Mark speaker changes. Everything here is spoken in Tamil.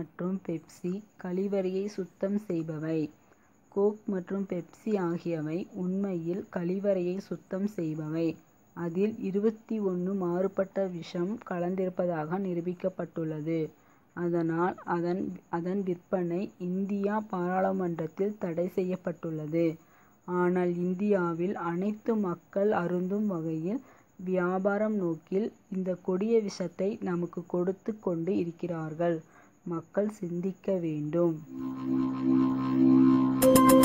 Speaker 1: மற்றும் பெப்சி கழிவறையை சுத்தம் செய்பவை. கோக் மற்றும் பெப்சி ஆகியவை உண்மையில் கழிவறையை சுத்தம் செய்பவை. அதில் இருபத்தி ஒன்னு மாறுபட்ட விஷம் கலந்திருப்பதாக நிரூபிக்கப்பட்டுள்ளது. அதனால் அதன் விற்பனை இந்திய பாராளுமன்றத்தில் தடை செய்யப்பட்டுள்ளது. ஆனால் இந்தியாவில் அனைத்து மக்கள் அருந்தும் வகையில் வியாபார நோக்கில் இந்த கொடிய விஷத்தை நமக்கு கொடுத்துக் கொண்டு இருக்கிறார்கள். மக்கள் சிந்திக்க வேண்டும்.